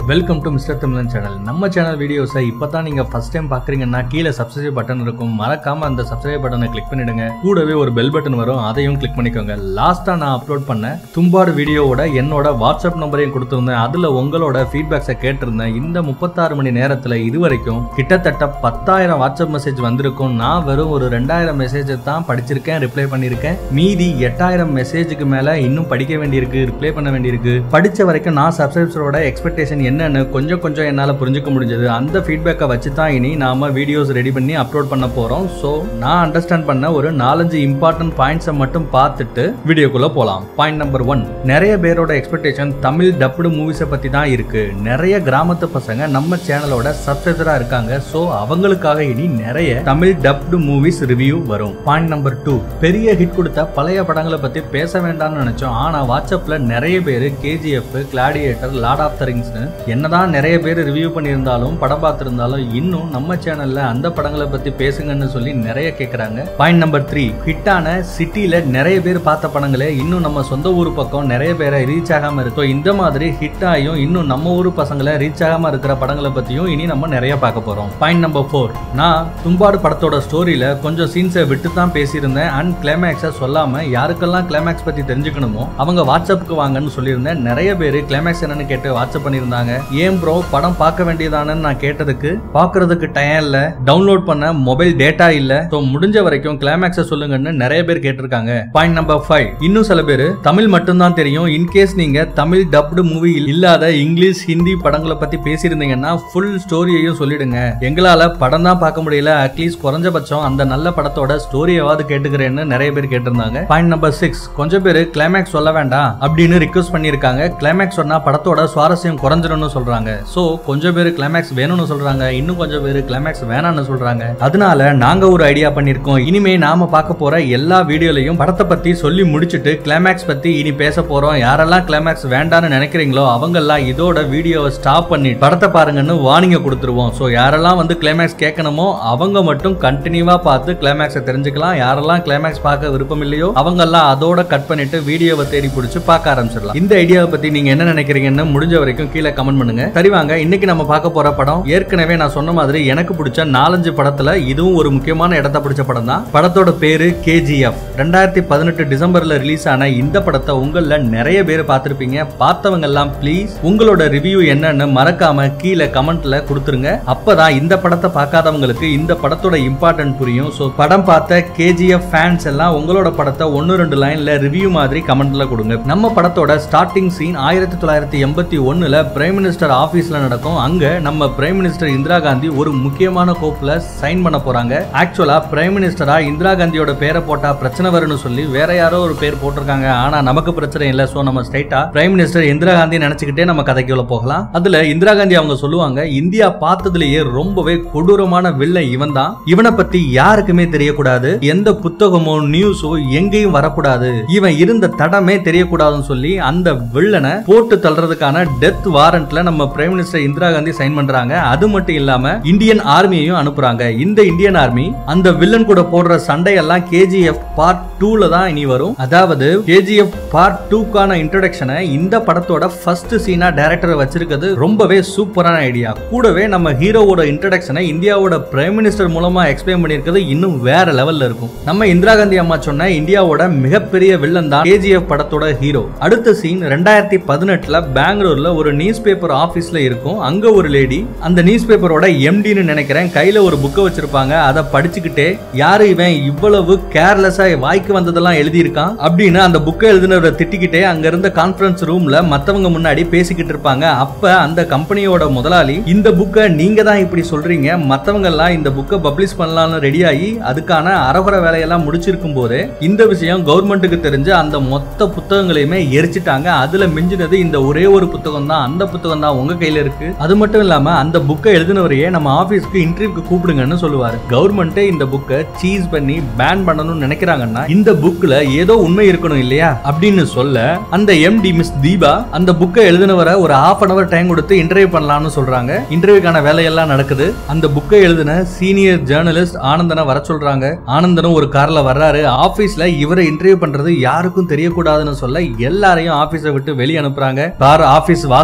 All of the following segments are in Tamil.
Welcome to mister Tamizhan channel நம்ம சேனல் வீடியோஸை இப்போ தான் நீங்கள் ஃபர்ஸ்ட் டைம் பார்க்குறீங்கன்னா கீழே சப்ஸ்கிரைப் பட்டன் இருக்கும் மறக்காம அந்த சப்ஸ்கிரைப் பட்டனை கிளிக் பண்ணிடுங்க கூடவே ஒரு பெல் பட்டன் வரும் அதையும் கிளிக் பண்ணிக்கோங்க லாஸ்ட்டாக நான் அப்லோட் பண்ண தும்பாடு வீடியோவோட என்னோட வாட்ஸ்அப் நம்பரையும் கொடுத்துருந்தேன் அதில் உங்களோட ஃபீட்பேக்ஸை கேட்டிருந்தேன் இந்த முப்பத்தாறு மணி நேரத்தில் இது வரைக்கும் கிட்டத்தட்ட பத்தாயிரம் வாட்ஸ்அப் மெசேஜ் வந்திருக்கும் நான் வெறும் ஒரு ரெண்டாயிரம் மெசேஜை தான் படிச்சிருக்கேன் ரிப்ளை பண்ணியிருக்கேன் மீதி எட்டாயிரம் மெசேஜுக்கு மேலே இன்னும் படிக்க வேண்டியிருக்கு ரிப்ளை பண்ண வேண்டியிருக்கு படிச்ச வரைக்கும் நான் சப்ஸ்கிரைபர்ஸோட எக்ஸ்பெக்டேஷன் என்னன்னு கொஞ்சம் கொஞ்சம் என்னால் புரிஞ்சுக்க முடிஞ்சது அந்த ஃபீட்பேக்கை வச்சு தான் இனி நாம வீடியோஸ் ரெடி பண்ணி அப்லோட் பண்ண போறோம் ஸோ நான் அண்டர்ஸ்டாண்ட் பண்ண ஒரு நாலஞ்சு இம்பார்ட்டன்ட் பாயிண்ட்ஸை மட்டும் பார்த்துட்டு வீடியோக்குள்ள போலாம் பாயிண்ட் நம்பர் ஒன் நிறைய பேரோட எக்ஸ்பெக்டேஷன் தமிழ் டப்டு மூவிஸை பத்தி தான் இருக்கு நிறைய கிராமத்து பசங்க நம்ம சேனலோட சப்ஸ்கிரைபரா இருக்காங்க ஸோ அவங்களுக்காக இனி நிறைய தமிழ் டப்டு மூவிஸ் ரிவ்யூ வரும் பாயிண்ட் நம்பர் டூ பெரிய ஹிட் கொடுத்த பழைய படங்களை பத்தி பேச வேண்டாம்னு நினைச்சோம் ஆனா வாட்ஸ்அப்ல நிறைய பேர் KGF Gladiator Lord of the ரிங்ஸ்னு என்னதான் நிறைய பேர் ரிவ்யூ பண்ணியிருந்தாலும் படம் பார்த்திருந்தாலும் இன்னும் நம்ம சேனல்ல அந்த படங்களை பத்தி பேசுங்கன்னு சொல்லி நிறைய கேக்குறாங்க பாயிண்ட் நம்பர் த்ரீ ஹிட்டான சிட்டில நிறைய பேர் பார்த்த படங்களே இன்னும் நம்ம சொந்த ஊர் பக்கம் நிறைய பேரை ரீச் ஆகாம இருக்கும் இந்த மாதிரி ஹிட் ஆகியும் இன்னும் நம்ம ஊர் பசங்களை ரீச் ஆகாம இருக்கிற படங்களை பத்தியும் இனி நம்ம நிறைய பார்க்க போறோம் பாயிண்ட் நம்பர் ஃபோர் நான் தும்பாடு படத்தோட ஸ்டோரியில கொஞ்சம் சீன்ஸை விட்டு தான் பேசியிருந்தேன் அண்ட் கிளைமேக்ஸை சொல்லாம யாருக்கெல்லாம் கிளைமேக்ஸ் பத்தி தெரிஞ்சுக்கணுமோ அவங்க வாட்ஸ்அப்புக்கு வாங்கன்னு சொல்லியிருந்தேன் நிறைய பேர் கிளைமேக்ஸ் என்னன்னு கேட்டு வாட்ஸ்அப் பண்ணியிருந்தாங்க ஏன் ப்ரோ படம் பார்க்க வேண்டியதானன்னு நான் கேட்டதுக்கு பார்க்கறதுக்கு டைம் இல்ல டவுன்லோட் பண்ண மொபைல் டேட்டா இல்ல ஸோ முடிஞ்ச வரைக்கும் கிளைமேக்ஸை சொல்லுங்கன்னு நிறைய பேர் கேட்டிருக்காங்க பாயிண்ட் நம்பர் ஃபைவ் இன்னும் சில பேர் தமிழ் மட்டும்தான் தெரியும் இன்கேஸ் நீங்க தமிழ் டப்டு மூவி இல்லாத இங்கிலீஷ் ஹிந்தி படங்களை பத்தி பேசியிருந்தீங்கன்னா ஃபுல் ஸ்டோரியையும் சொல்லிடுங்க எங்களால படம் தான் பார்க்க முடியல அட்லீஸ்ட் குறைஞ்சபட்சம் அந்த நல்ல படத்தோட ஸ்டோரியவாவது கேட்டுக்கிறேன்னு நிறைய பேர் கேட்டிருந்தாங்க பாயிண்ட் நம்பர் சிக்ஸ் கொஞ்சம் பேர் கிளைமேக்ஸ் சொல்ல வேண்டாம் அப்படின்னு ரிக்வஸ்ட் பண்ணியிருக்காங்க கிளைமேக்ஸ் சொன்னா படத்தோட சுவாரஸ்யம் குறைஞ்சிரும்னு சொல்றாங்க சோ கொஞ்சம் பேர் கிளைமேக்ஸ் வேணும்னு சொல்றாங்க இன்னும் கொஞ்சம் பேர் கிளைமேக்ஸ் வேணாம்னு சொல்றாங்க அதனால நாங்க ஒரு ஐடியா பண்ணிருக்கோம் இனிமே நாம பார்க்க போற எல்லா வீடியோலையும் படத்தை பத்தி சொல்லி முடிச்சிட்டு கிளைமேக்ஸ் பத்தி இனி பேச போறோம் யாரெல்லாம் கிளைமேக்ஸ் வேண்டாம்னு நினைக்கிறீங்களோ அவங்கெல்லாம் இதோட வீடியோவை ஸ்டாப் பண்ணி படத்தை பாருங்கன்னு வார்னிங்க கொடுத்துருவோம் ஸோ யாரெல்லாம் வந்து கிளைமேக்ஸ் கேட்கணுமோ அவங்க மட்டும் கண்டினியூவா பார்த்து கிளைமேக்ஸை தெரிஞ்சுக்கலாம் யாரெல்லாம் கிளைமேக்ஸ் பார்க்க விருப்பம் இல்லையோ அவங்கெல்லாம் அதோட கட் பண்ணிட்டு வீடியோவை தேடி பிடிச்சி பார்க்க ஆரம்பிச்சிடலாம் இந்த ஐடியாவை பத்தி நீங்க என்ன நினைக்கிறீங்கன்னு முடிஞ்ச வரைக்கும் கீழே கமெண்ட் பண்ணுங்க சரி வாங்க இன்னைக்கு நம்ம பார்க்க போற படம் ஏற்கனவே நான் சொன்ன மாதிரி எனக்கு பிடிச்ச நாலஞ்சு படத்துல இதுவும் ஒரு முக்கியமான இடத்த பிடிச்ச படம் தான் படத்தோட பேரு கேஜிஎஃப் ரெண்டாயிரத்தி பதினெட்டு டிசம்பர்ல ரிலீஸ் ஆன இந்த படத்தை உங்கள நிறைய பேர் பார்த்திருப்பீங்க பார்த்தவங்க எல்லாம் ப்ளீஸ் உங்களோட ரிவ்யூ என்னன்னு மறக்காம கீழே கமெண்ட்ல கொடுத்துருங்க அப்பதான் இந்த படத்தை பார்க்காதவங்களுக்கு இந்த படத்தோட இம்பார்ட்டன்ட் புரியும் ஸோ படம் பார்த்த கேஜிஎஃப் ஃபேன்ஸ் எல்லாம் உங்களோட படத்தை ஒன்னு ரெண்டு லைன்ல ரிவ்யூ மாதிரி கமெண்ட்ல கொடுங்க நம்ம படத்தோட ஸ்டார்டிங் சீன் ஆயிரத்தி தொள்ளாயிரத்தி எண்பத்தி ஒண்ணுல பிரைம் மினிஸ்டர் ஆபீஸ்ல நடக்கும் அங்க நம்ம பிரைம் மினிஸ்டர் இந்திரா காந்தி ஒரு முக்கியமான கோப்புல சைன் பண்ண போறாங்க ஆக்சுவலா பிரைம் மினிஸ்டரா இந்திரா காந்தியோட பேரை போட்டா பிரச்சனை வரும்னு சொல்லி வேற யாரோ ஒரு பேர் போட்டிருக்காங்க ஆனா நமக்கு பிரச்சனை இல்ல சோ நம்ம ஸ்ட்ரைட்டா பிரைம் மினிஸ்டர் இந்திரா காந்தி நினைச்சுக்கிட்டே நம்ம கதைக்குள்ள போகலாம் அதுல இந்திரா காந்தி அவங்க சொல்லுவாங்க இந்தியா பார்த்ததுலயே ரொம்பவே கொடூரமான வில்லை இவன் தான் இவனை பத்தி யாருக்குமே தெரியக்கூடாது எந்த புத்தகமோ நியூஸோ எங்கேயும் வரக்கூடாது இவன் இருந்த தடமே தெரியக்கூடாதுன்னு சொல்லி அந்த வில்லனை போட்டு தள்ளுறதுக்கான டெத் வாரண்ட்ல நம்ம prime minister Indira Gandhi sign பண்றாங்க அது மட்டும் இல்லாம இந்தியன் ஆர்மியையும் அனுப்புறாங்க இந்த இந்தியன் ஆர்மி அந்த வில்லன் கூட போடுற சண்டையெல்லாம் கேஜிஎஃப் பார்ட் டூல தான் இனி வரும் அதாவது கேஜிஎஃப் பார்ட் டூக்கான இன்ட்ரடக்ஷனை இந்த படத்தோட ஃபர்ஸ்ட் சீனா டைரக்டர் வச்சிருக்கிறது ரொம்பவே சூப்பரான ஐடியா கூடவே நம்ம ஹீரோவோட இன்ட்ரடக்ஷனை இந்தியாவோட பிரைம் மினிஸ்டர் மூலமா எக்ஸ்பிளைன் பண்ணியிருக்கிறது இன்னும் வேற லெவல்ல இருக்கும் நம்ம இந்திரா காந்தி அம்மா சொன்ன இந்தியாவோட மிகப்பெரிய வில்லன் தான் கேஜிஎஃப் படத்தோட ஹீரோ அடுத்த சீன் ரெண்டாயிரத்தி பதினெட்டுல பெங்களூர்ல ஒரு நியூஸ் பேப்பர் ஆபீஸ்ல இருக்கும் அங்க ஒரு லேடி அந்த நியூஸ் பேப்பரோட எம்டின்னு நினைக்கிறேன் கையில ஒரு புக்கை வச்சிருப்பாங்க அதை படிச்சுக்கிட்டே யாரு இவன் இவ்வளவு கேர்லெஸ்ஸா வாய்க்கு வந்ததெல்லாம் எழுதியிருக்கான் அப்படின்னு அந்த புக்கை எழுதினவரை திட்டிக்கிட்டே அங்க இருந்த கான்ஃபரன்ஸ் ரூம்ல மத்தவங்க முன்னாடி பேசிக்கிட்டு இருப்பாங்க அப்ப அந்த கம்பெனியோட முதலாளி இந்த புக்கை நீங்க தான் இப்படி சொல்றீங்க மத்தவங்க எல்லாம் இந்த புக்கை பப்ளிஷ் பண்ணலாம்னு ரெடி ஆகி அதுக்கான அரகுற வேலையெல்லாம் முடிச்சிருக்கும் போதே இந்த விஷயம் கவர்மெண்ட்டுக்கு தெரிஞ்சு அந்த மொத்த புத்தகங்களையுமே எரிச்சிட்டாங்க அதுல மிஞ்சினது இந்த ஒரே ஒரு புத்தகம் தான் அந்த புத்தகம் தான் உங்க கையில இருக்கு அது மட்டும் இல்லாம அந்த புக்கை எழுதினவரையே நம்ம ஆபீஸ்க்கு இன்டர்வியூக்கு கூப்பிடுங்கன்னு சொல்லுவாரு கவர்மெண்ட்டே இந்த புக்கை சீஸ் பண்ணி பேன் பண்ணணும்னு நினைக்கிறாங்கன்னா இந்த புக்ல ஏதோ உண்மை இருக்கணும் இல்லையா அப்படின்னு சொல்ல அந்த எம்டி மிஸ் தீபா அந்த புக்கை எழுதினவரை ஒரு ஹாஃப் அன் அவர் டைம் கொடுத்து இன்டர்வியூ பண்ணலாம்னு சொல்றாங்க இன்டர்வியூக்கான வேலையெல்லாம் நடக்குது அந்த புக்கை எழுதின சீனியர் ஜேர்னலிஸ்ட் ஆனந்தனை வர சொல்றாங்க ஆனந்தனும் ஒரு கார்ல வர்றாரு ஆபீஸ்ல இவரை இன்டர்வியூ பண்றது யாருக்கும் தெரியக்கூடாதுன்னு சொல்ல எல்லாரையும் ஆபீஸை விட்டு வெளியே அனுப்புறாங்க கார் ஆபீஸ் வாசல் வருது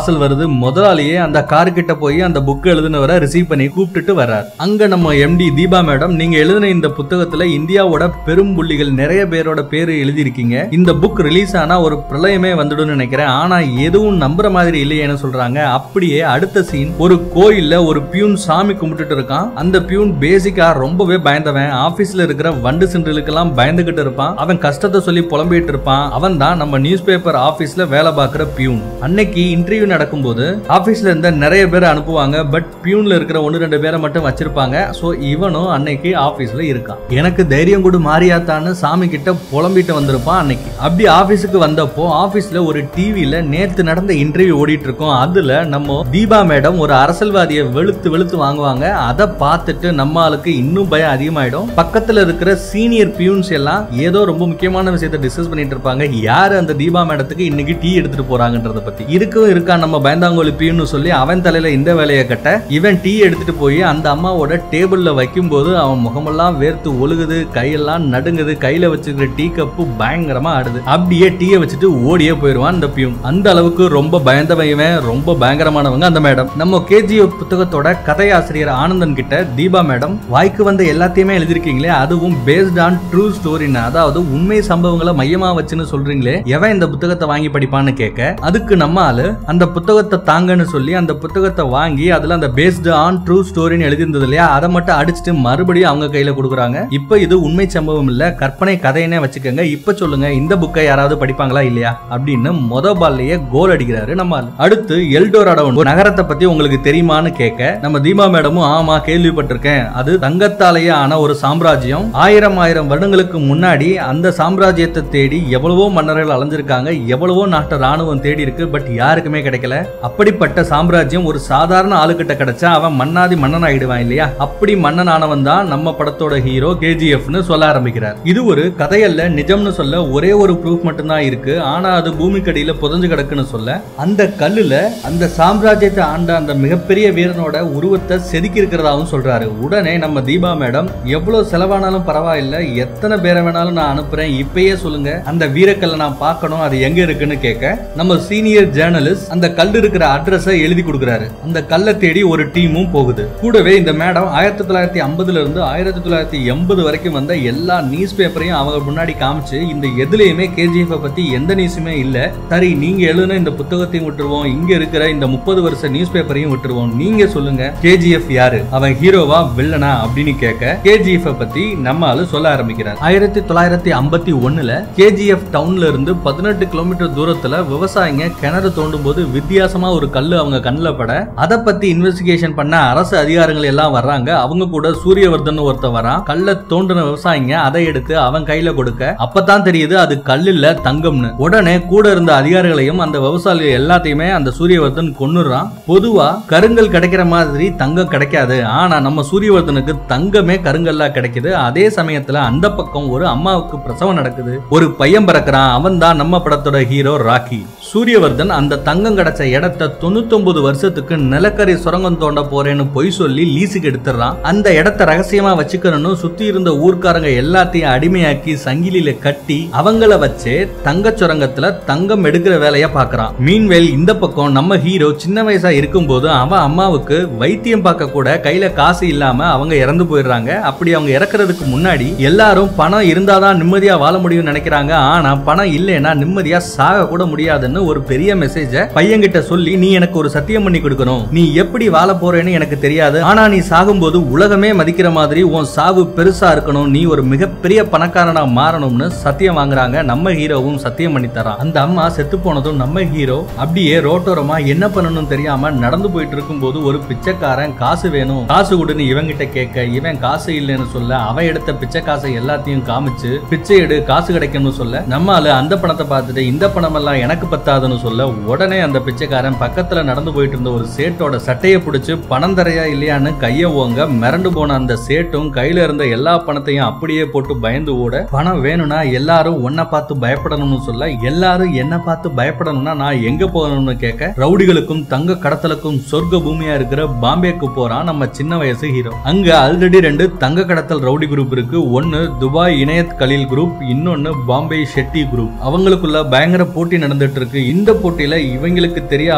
முதலாளியே அந்த கார் கிட்ட போய் அந்த புக் எழுதுனவரை ரிசீவ் பண்ணி கூப்பிட்டுட்டு வர்றார் அங்க நம்ம எம்டி தீபா மேடம் நீங்க எழுதின இந்த புத்தகத்துல இந்தியாவோட பெரும் புள்ளிகள் நிறைய பேரோட பேரு எழுதியிருக்கீங்க இந்த புக் ரிலீஸ் ஆனா ஒரு பிரளயமே வந்துடும் நினைக்கிறேன் ஆனா எதுவும் நம்புற மாதிரி இல்லையேன்னு சொல்றாங்க அப்படியே அடுத்த சீன் ஒரு கோயில்ல ஒரு பியூன் சாமி கும்பிட்டுட்டு இருக்கான் அந்த பியூன் பேசிக்கா ரொம்பவே பயந்தவன் ஆபீஸ்ல இருக்கிற வண்டு சிண்டலுக்கெல்லாம் பயந்துகிட்டு இருப்பான் அவன் கஷ்டத்தை சொல்லி புலம்பிட்டு இருப்பான் அவன் தான் நம்ம நியூஸ் பேப்பர் ஆபீஸ்ல வேலை பார்க்கிற பியூன் அன்னைக்கு இன்டர்வியூ நடக்கும்போது ஆபீஸ்ல இருந்த நிறைய பேர் அனுப்புவாங்க பட் பியூன்ல இருக்கிற ஒன்னு ரெண்டு பேரை மட்டும் வச்சிருப்பாங்க சோ இவனும் அன்னைக்கு ஆபீஸ்ல இருக்கான் எனக்கு தைரியம் கொடு மாறியாத்தான்னு சாமி கிட்ட புலம்பிட்டு வந்திருப்பான் அன்னைக்கு அப்படி ஆபீஸுக்கு வந்தப்போ ஆபீஸ்ல ஒரு டிவில நேத்து நடந்த இன்டர்வியூ ஓடிட்டு இருக்கோம் அதுல நம்ம தீபா மேடம் ஒரு அரசியல்வாதியை வெளுத்து வெளுத்து வாங்குவாங்க அதை பார்த்துட்டு நம்ம ஆளுக்கு இன்னும் பயம் அதிகமாயிடும் பக்கத்துல இருக்கிற சீனியர் பியூன்ஸ் எல்லாம் ஏதோ ரொம்ப முக்கியமான விஷயத்தை டிஸ்கஸ் பண்ணிட்டு இருப்பாங்க யாரு அந்த தீபா மேடத்துக்கு இன்னைக்கு டீ எடுத்துட்டு போறாங்கன்றத பத்தி இருக்கவும் இருக்கான் நம்ம பயந்தாங்கோலி பியூன்னு சொல்லி அவன் தலையில இந்த வேலையை கட்ட இவன் டீ எடுத்துட்டு போய் அந்த அம்மாவோட டேபிள்ல வைக்கும் போது அவன் முகமெல்லாம் வேர்த்து ஒழுகுது கையெல்லாம் நடுங்குது கையில வச்சிருக்கிற டீ கப்பு பயங்கரமா ஆடுது அப்படியே டீயை வச்சுட்டு ஓடியே போயிருவான் அந்த பியூன் அந்த அளவுக்கு ரொம்ப பயந்தவன் இவன் ரொம்ப பயங்கரமானவங்க அந்த மேடம் நம்ம கேஜிஎஃப் புத்தகத்தோட கதையாசிரியர் ஆனந்தன் கிட்ட தீபா மேடம் வாய்க்கு வந்த எல்லாத்தையுமே எழுதிருக்கீங்களே அதுவும் பேஸ்ட் ஆன் ட்ரூ ஸ்டோரின்னு அதாவது உண்மை சம்பவங்களை மையமா வச்சுன்னு சொல்றீங்களே எவன் இந்த புத்தகத்தை வாங்கி படிப்பான்னு கேட்க அதுக்கு நம்ம ஆளு அந்த புத்தகத்தை தாங்கன்னு சொல்லி அந்த புத்தகத்தை வாங்கி அதுல அந்த பேஸ்டு ஆன் ட்ரூ ஸ்டோரின்னு எழுதியிருந்தது இல்லையா அதை மட்டும் அடிச்சுட்டு மறுபடியும் அவங்க கையில கொடுக்குறாங்க இப்போ இது உண்மை சம்பவம் இல்ல கற்பனை கதையனே வச்சுக்கோங்க இப்ப சொல்லுங்க இந்த புக்கை யாராவது படிப்பாங்களா இல்லையா அப்படின்னு மொத பால்லையே கோல் அடிக்கிறாரு நம்ம ஆளு. அடுத்து எல்டோராடோ ஒரு நகரத்தை பத்தி உங்களுக்கு தெரியுமான்னு கேட்க நம்ம தீபா மேடமும் ஆமா கேள்விப்பட்டிருக்கேன் அது தங்கத்தாலேயே ஆன ஒரு சாம்ராஜ்யம் ஆயிரம் ஆயிரம் வருடங்களுக்கு முன்னாடி அந்த சாம்ராஜ்யத்தை தேடி எவ்வளவோ மன்னர்கள் அலைஞ்சிருக்காங்க எவ்வளவோ நாட்டு ராணுவம் தேடி இருக்கு பட் யாருக்குமே கிடைக்கல அப்படிப்பட்ட சாம்ராஜ்யம் ஒரு சாதாரண ஆளுகிட்ட கிடைச்சா அவன் மன்னாதி மன்னன் ஆயிடுவான் இல்லையா அப்படி மன்னன் ஆனவன் தான் நம்ம படத்தோட ஹீரோ கேஜிஎஃப்னு சொல்ல ஆரம்பிக்கிறார் இது ஒரு கதையல்ல நிஜம்னு சொல்ல ஒரே ஒரு ப்ரூஃப் மட்டும்தான் இருக்கு ஆனா அது பூமிக்கடியில புதஞ்சு கிடக்குன்னு சொல்ல அந்த கல்லுல அந்த சாம்ராஜ்யத்தை ஆண்ட அந்த மிகப்பெரிய வீரனோட உருவத்தை செதுக்கி இருக்கிறதாவும் சொல்றாரு உடனே நம்ம தீபா மேடம் எவ்வளவு செலவானாலும் பரவாயில்ல எத்தனை பேரை வேணாலும் நான் அனுப்புறேன் இப்பயே சொல்லுங்க அந்த வீரக்கல்லை நான் பார்க்கணும் அது எங்க இருக்குன்னு கேட்க நம்ம சீனியர் ஜேர்னலிஸ்ட் அந்த கல் இருக்கிற அட்ரஸை எழுதி கொடுக்குறாரு அந்த கல்லை தேடி ஒரு டீமும் போகுது கூடவே இந்த மேடம் ஆயிரத்தி தொள்ளாயிரத்தி ஐம்பதுல இருந்து ஆயிரத்தி தொள்ளாயிரத்தி எண்பது வரைக்கும் வந்த எல்லா நியூஸ் பேப்பரையும் அவங்க முன்னாடி காமிச்சு இந்த எதுலயுமே கேஜிஎஃப் பத்தி எந்த நியூஸுமே இல்ல சரி நீங்க எழுதுன இந்த புத்தகத்தையும் விட்டுருவோம் இங்க இருக்கிற இந்த முப்பது வருஷ நியூஸ் பேப்பரையும் விட்டுருவோம் நீங்க சொல்லுங்க கேஜிஎஃப் யாரு அவன் ஹீரோவா வில்லனா அப்படின்னு கேட்க கேஜிஎஃப் பத்தி நம்ம ஆளு சொல்ல ஆரம்பிக்கிறார் ஆயிரத்தி தொள்ளாயிரத்தி ஐம்பத்தி ஒண்ணுல கேஜிஎஃப் டவுன்ல இருந்து பதினெட்டு கிலோமீட்டர் தூரத்துல விவசாயிங்க கிணறு தோண்டும் போது வித்தியாசமா ஒரு கல்லு அவங்க கண்ணில் பட அதை பத்தி இன்வெஸ்டிகேஷன் பண்ண அரசு அதிகாரிகள் எல்லாம் வர்றாங்க அவங்க கூட சூரியவர்தன் ஒருத்தன் வரான் கல்ல தோண்டின விவசாயிங்க அதை எடுத்து அவன் கையில கொடுக்க அப்பதான் தெரியுது அது கல் இல்ல தங்கம்னு உடனே கூட இருந்த அதிகாரிகளையும் அந்த விவசாயிகள் எல்லாத்தையுமே அந்த சூரியவர்தன் கொன்னுறான் பொதுவா கருங்கல் கிடைக்கிற மாதிரி தங்கம் கிடைக்காது ஆனா நம்ம சூரியவர்தனுக்கு தங்கமே கருங்கல்லா கிடைக்குது அதே சமயத்துல அந்த பக்கம் ஒரு அம்மாவுக்கு பிரசவம் நடக்குது ஒரு பையன் பிறக்கிறான் அவன் தான் நம்ம படத்தோட ஹீரோ ராக்கி சூரியவர்தன் அந்த தங்கம் கிடைச்ச இடத்த தொண்ணூத்தொன்பது வருஷத்துக்கு நிலக்கரி சுரங்கம் தோண்ட போறேன்னு பொய் சொல்லி லீஸுக்கு எடுத்துறான் அந்த இடத்த ரகசியமா வச்சுக்கணும்னு சுத்தி இருந்த ஊர்க்காரங்க எல்லாத்தையும் அடிமையாக்கி சங்கிலியில கட்டி அவங்கள வச்சே தங்க சுரங்கத்துல தங்கம் எடுக்கிற வேலைய பாக்குறான் மீன்வேல் இந்த பக்கம் நம்ம ஹீரோ சின்ன வயசா இருக்கும்போது அவன் அம்மாவுக்கு வைத்தியம் பார்க்க கூட கையில காசு இல்லாம அவங்க இறந்து போயிடுறாங்க அப்படி அவங்க இறக்குறதுக்கு முன்னாடி எல்லாரும் பணம் இருந்தாதான் நிம்மதியா வாழ முடியும்னு நினைக்கிறாங்க ஆனா பணம் இல்லைன்னா நிம்மதியா சாக கூட முடியாதுன்னு ஒரு பெரிய மெசேஜ பையன்கிட்ட சொல்லி நீ எனக்கு ஒரு சத்தியம் பண்ணி கொடுக்கணும் நீ எப்படி வாழ போறேன்னு எனக்கு தெரியாது ஆனா நீ சாகும்போது உலகமே மதிக்கிற மாதிரி உன் சாவு பெருசா இருக்கணும் நீ ஒரு மிகப்பெரிய பணக்காரனா மாறணும்னு சத்தியம் வாங்குறாங்க நம்ம ஹீரோவும் சத்தியம் பண்ணி தரான் அந்த அம்மா செத்து போனதும் நம்ம ஹீரோ அப்படியே ரோட்டோரமா என்ன பண்ணணும்னு தெரியாம நடந்து போயிட்டு இருக்கும்போது ஒரு பிச்சைக்காரன் காசு வேணும் காசு கொடுன்னு இவங்கிட்ட கேட்க இவன் காசு இல்லைன்னு சொல்ல அவன் எடுத்த பிச்சை காசை எல்லாத்தையும் காமிச்சு பிச்சை எடு காசு கிடைக்கும்னு சொல்ல நம்ம ஆளு அந்த பணத்தை பார்த்துட்டு இந்த பணம் எல்லாம் எனக்கு பத்தாதுன்னு சொல்ல உடனே அந்த பிச்சைக்காரன் பக்கத்துல நடந்து போயிட்டு இருந்த ஒரு சேட்டோட சட்டையை பிடிச்சு பணம் தரையா இல்லையான்னு கைய ஓங்க மிரண்டு போன அந்த சேட்டும் கையில இருந்த எல்லா பணத்தையும் அப்படியே போட்டு பயந்து ஓட பணம் வேணும்னா எல்லாரும் உன்னை பார்த்து பயப்படணும்னு சொல்ல எல்லாரும் என்ன பார்த்து பயப்படணும்னா நான் எங்க போகணும்னு கேட்க ரவுடிகளுக்கும் தங்க கடத்தலுக்கும் சொர்க்க பூமியா இருக்கிற பாம்பேக்கு போறான் நம்ம சின்ன வயசு ஹீரோ அங்க ஆல்ரெடி ரெண்டு தங்க கடத்தல் ரவுடி குரூப் இருக்கு ஒன்னு துபாய் இணையத் கலீல் குரூப் இன்னொன்னு பாம்பே ஷெட்டி குரூப் அவங்களுக்குள்ள பயங்கர போட்டி நடந்துட்டு இருக்கு இந்த போட்டியில இவங்களுக்கு தெரியாம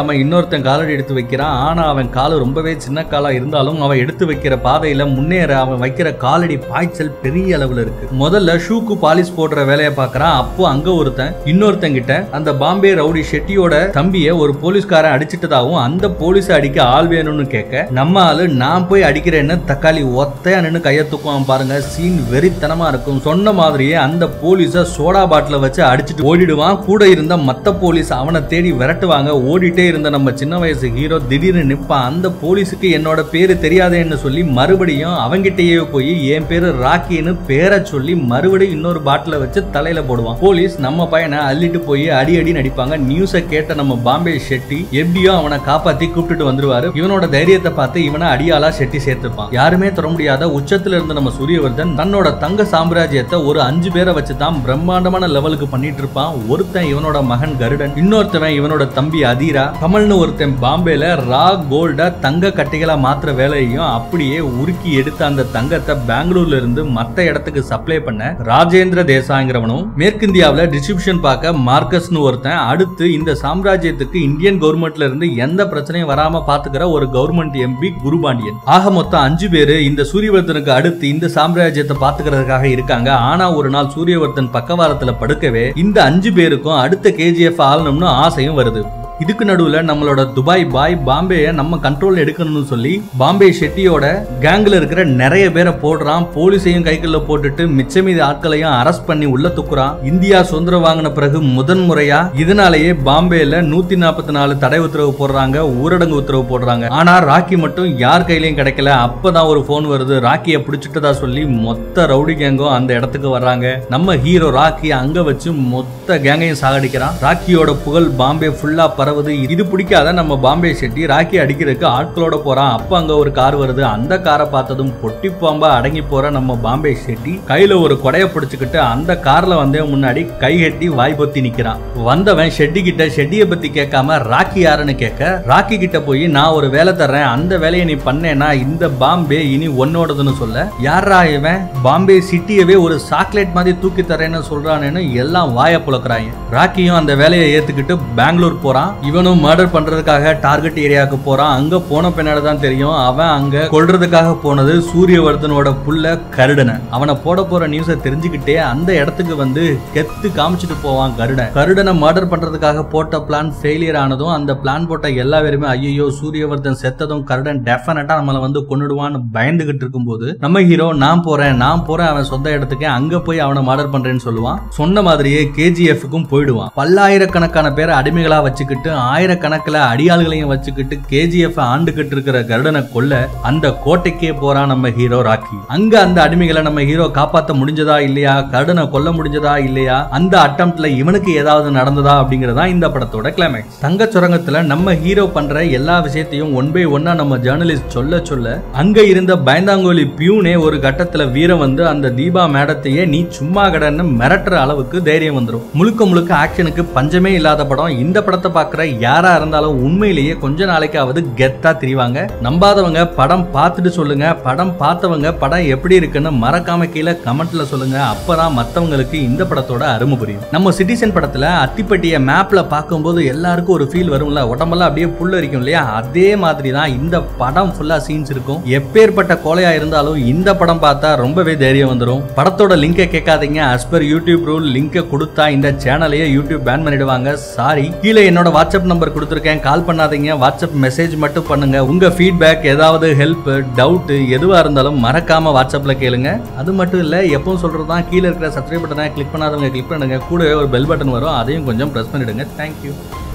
தெரியாம இன்னொருத்தன் காலடி எடுத்து வைக்கிறான் ஆனா அவன் காலு ரொம்பவே சின்ன காலா இருந்தாலும் அவன் எடுத்து வைக்கிற பாதையில முன்னேற அவன் வைக்கிற காலடி பாய்ச்சல் பெரிய அளவுல இருக்கு முதல்ல ஷூக்கு பாலிஷ் போடுற வேலையை பார்க்கறான் அப்போ அங்க ஒருத்தன் இன்னொருத்தன் கிட்ட அந்த பாம்பே ரவுடி ஷெட்டியோட தம்பிய ஒரு போலீஸ்காரன் அடிச்சிட்டதாகவும் அந்த போலீஸ் அடிக்க ஆள் வேணும்னு கேட்க நம்ம ஆளு நான் போய் அடிக்கிறேன்னு தக்காளி ஒத்தையா நின்னு கைய தூக்குவான் பாருங்க சீன் வெறித்தனமா இருக்கும் சொன்ன மாதிரியே அந்த போலீஸ சோடா பாட்டில வச்சு அடிச்சிட்டு ஓடிடுவான் கூட இருந்த மத்த போலீஸ் அவனை தேடி விரட்டுவாங்க ஓடிட்டே இருந்த நம்ம சின்ன வயசு ஹீரோ திடீர்னு நிப்பான் அந்த போலீஸுக்கு என்னோட பேரு தெரியாதேன்னு சொல்லி மறுபடியும் அவங்கிட்டயே போய் என் பேரு ராக்கின்னு பேரை சொல்லி மறுபடியும் இன்னொரு பாட்டில வச்சு தலையில போடுவான் போலீஸ் நம்ம பையனை அள்ளிட்டு போய் அடி அடி நடிப்பாங்க நியூஸை கேட்ட நம்ம பாம்பே ஷெட்டி எப்படியோ அவனை காப்பாத்தி கூப்பிட்டுட்டு வந்துருவாரு இவனோட தைரியத்தை பார்த்து இவனை அடியாளா ஷெட்டி சேர்த்துப்பான் யாருமே தர முடியாத உச்சத்துல இருந்த நம்ம சூரியவர்தன் தன்னோட தங்க சாம்ராஜ்யத்தை ஒரு அஞ்சு பேரை வச்சு தான் பிரம்மாண்டமான லெவலுக்கு பண்ணிட்டு இருப்பான் ஒருத்தன் இவனோட மகன் கருடன் இன்னொருத்தவன் இவனோட தம்பி அதீரா கமல்னு ஒருத்தன் பாம்பேல ரா கோல்ட தங்க கட்டிகளா மாத்துற வேலையையும் அப்படியே உருக்கி எடுத்த அந்த தங்கத்தை பெங்களூர்ல இருந்து மத்த இடத்துக்கு சப்ளை பண்ண ராஜேந்திர தேசாங்கிறவனும் மேற்கிந்தியாவுல டிஸ்ட்ரிபியூஷன் பார்க்க மார்க்கஸ்னு ஒருத்தன் அடுத்து இந்த சாம்ராஜ்யத்துக்கு இந்தியன் கவர்மெண்ட்ல இருந்து எந்த பிரச்சனையும் வராம பாத்துக்கிற ஒரு கவர்மெண்ட் எம்பி குருபாண்டியன் ஆக மொத்தம் அஞ்சு பேரு இந்த சூரியவர்தனுக்கு அடுத்து இந்த சாம்ராஜ்யத்தை பாத்துக்கிறதுக்காக இருக்காங்க ஆனா ஒரு நாள் சூரியவர்தன் பக்கவாரத்துல படுக்கவே இந்த அஞ்சு பேருக்கும் அடுத்த கேஜிஎஃப் ஆளணும்னு ஆசையும் வருது இதுக்கு நடுவுல நம்மளோட துபாய் பாய் பாம்பேய நம்ம கண்ட்ரோல் எடுக்கணும்னு சொல்லி பாம்பே ஷெட்டியோட கேங்ல இருக்கிற நிறைய பேரை போடுறான் போலீஸையும் கைக்குள்ள போட்டுட்டு மிச்ச மீதி ஆட்களையும் அரெஸ்ட் பண்ணி உள்ள துக்குறான் இந்தியா சுதந்திரம் வாங்கின பிறகு முதன் முறையா இதனாலேயே பாம்பேல நூத்தி நாற்பத்தி நாலு தடை உத்தரவு போடுறாங்க ஊரடங்கு உத்தரவு போடுறாங்க ஆனா ராக்கி மட்டும் யார் கையிலயும் கிடைக்கல அப்பதான் ஒரு போன் வருது ராக்கிய பிடிச்சிட்டதா சொல்லி மொத்த ரவுடி கேங்கும் அந்த இடத்துக்கு வர்றாங்க நம்ம ஹீரோ ராக்கி அங்க வச்சு மொத்த கேங்கையும் சாகடிக்கிறான் ராக்கியோட புகழ் பாம்பே ஃபுல்லா பரவுது இது பிடிக்காத நம்ம பாம்பே ஷெட்டி ராக்கி அடிக்கிறதுக்கு ஆட்களோட போறான் அப்ப அங்க ஒரு கார் வருது அந்த காரை பார்த்ததும் பொட்டி பாம்பா அடங்கி போற நம்ம பாம்பே ஷெட்டி கையில ஒரு கொடைய பிடிச்சுக்கிட்டு அந்த கார்ல வந்தே முன்னாடி கை கட்டி வாய் பொத்தி நிக்கிறான் வந்தவன் ஷெட்டி கிட்ட ஷெட்டியை பத்தி கேட்காம ராக்கி யாருன்னு கேட்க ராக்கி கிட்ட போய் நான் ஒரு வேலை தர்றேன் அந்த வேலையை நீ பண்ணேன்னா இந்த பாம்பே இனி உன்னோடதுன்னு சொல்ல யாரா இவன் பாம்பே சிட்டியவே ஒரு சாக்லேட் மாதிரி தூக்கி தரேன்னு சொல்றானேன்னு எல்லாம் வாய புழக்கிறாங்க ராக்கியும் அந்த வேலையை ஏத்துக்கிட்டு பெங்களூர் போறான் இவனும் மர்டர் பண்றதுக்காக டார்கெட் ஏரியாவுக்கு போறான் அங்க போன பின்னாடி தான் தெரியும் அவன் அங்க கொல்றதுக்காக போனது சூரியவர்தனோட புள்ள கருடனை அவனை போட போற நியூஸை தெரிஞ்சுக்கிட்டே அந்த இடத்துக்கு வந்து கெத்து காமிச்சிட்டு போவான் கருடன் கருடனை மர்டர் பண்றதுக்காக போட்ட பிளான் ஃபெயிலியர் ஆனதும் அந்த பிளான் போட்ட எல்லா பேருமே ஐயோ சூரியவர்தன் செத்ததும் கருடன் டெஃபினட்டா நம்மளை வந்து கொன்னுடுவான்னு பயந்துகிட்டு இருக்கும்போது நம்ம ஹீரோ நான் போறேன் நான் போறேன் அவன் சொந்த இடத்துக்கு அங்க போய் அவனை மர்டர் பண்றேன்னு சொல்லுவான் சொன்ன மாதிரியே கேஜிஎஃப்க்கும் போயிடுவான் பல்லாயிரக்கணக்கான பேரை அடிமைகளா வச்சுக்கிட்டு ஆயிரக்கணக்கில் அடியாள்களையும் வச்சுக்கிட்டு கேஜிஎஃப் ஆண்டுகிட்டு இருக்கிற கருடனை கொல்ல அந்த கோட்டைக்கே போறான் நம்ம ஹீரோ ராக்கி அங்க அந்த அடிமைகளை நம்ம ஹீரோ காப்பாத்த முடிஞ்சதா இல்லையா கருடனை கொல்ல முடிஞ்சதா இல்லையா அந்த அட்டம்ப்ட்ல இவனுக்கு ஏதாவது நடந்ததா அப்படிங்கறதா இந்த படத்தோட கிளைமேக்ஸ் தங்க சுரங்கத்துல நம்ம ஹீரோ பண்ற எல்லா விஷயத்தையும் ஒன் பை ஒன்னா நம்ம ஜேர்னலிஸ்ட் சொல்ல சொல்ல அங்க இருந்த பயந்தாங்கோலி பியூனே ஒரு கட்டத்துல வீரம் வந்து அந்த தீபா மேடத்தையே நீ சும்மா கடன்னு மிரட்டுற அளவுக்கு தைரியம் வந்துடும் முழுக்க முழுக்க ஆக்ஷனுக்கு பஞ்சமே இல்லாத படம் இந்த படத்தை பார்க்குற யாரா இருந்தாலும் உண்மையிலேயே கொஞ்ச நாளைக்காவது கெத்தா திரிவாங்க நம்பாதவங்க படம் பார்த்துட்டு சொல்லுங்க படம் பார்த்தவங்க படம் எப்படி இருக்குன்னு மறக்காம கீழே கமெண்ட்ல சொல்லுங்க அப்பதான் மத்தவங்களுக்கு இந்த படத்தோட அருமை புரியும் நம்ம சிட்டிசன் படத்துல அத்திப்பட்டிய மேப்ல பார்க்கும்போது எல்லாருக்கும் ஒரு ஃபீல் வரும்ல உடம்பெல்லாம் அப்படியே புல்லரிக்கும் இல்லையா அதே மாதிரி தான் இந்த படம் ஃபுல்லா சீன்ஸ் இருக்கும் எப்பேற்பட்ட கோலையா இருந்தாலும் இந்த படம் பார்த்தா ரொம்பவே தைரியம் வந்துடும் படத்தோட லிங்கை கேட்காதீங்க as per யூடியூப் ரூல் லிங்கை கொடுத்தா இந்த சேனலையே யூடியூப் பேன் பண்ணிடுவாங்க சாரி கீழே என்னோட வாட்ஸ்அப் நம்பர் கொடுத்துருக்கேன் கால் பண்ணாதீங்க வாட்ஸ்அப் மெசேஜ் மட்டும் பண்ணுங்க உங்க ஃபீட்பேக் ஏதாவது ஹெல்ப் டவுட் எதுவா இருந்தாலும் மறக்காம வாட்ஸ்அப்ல கேளுங்க அது மட்டும் இல்ல எப்பவும் சொல்றதுதான் கீழே இருக்கிற சப்ஸ்கிரைப் பட்டனை கிளிக் பண்ணாதவங்க கிளிக் பண்ணுங்க கூடவே ஒரு பெல் பட்டன் வரும் அதையும் கொஞ்சம் பிரஸ் பண்ணிடுங்க தேங்க்யூ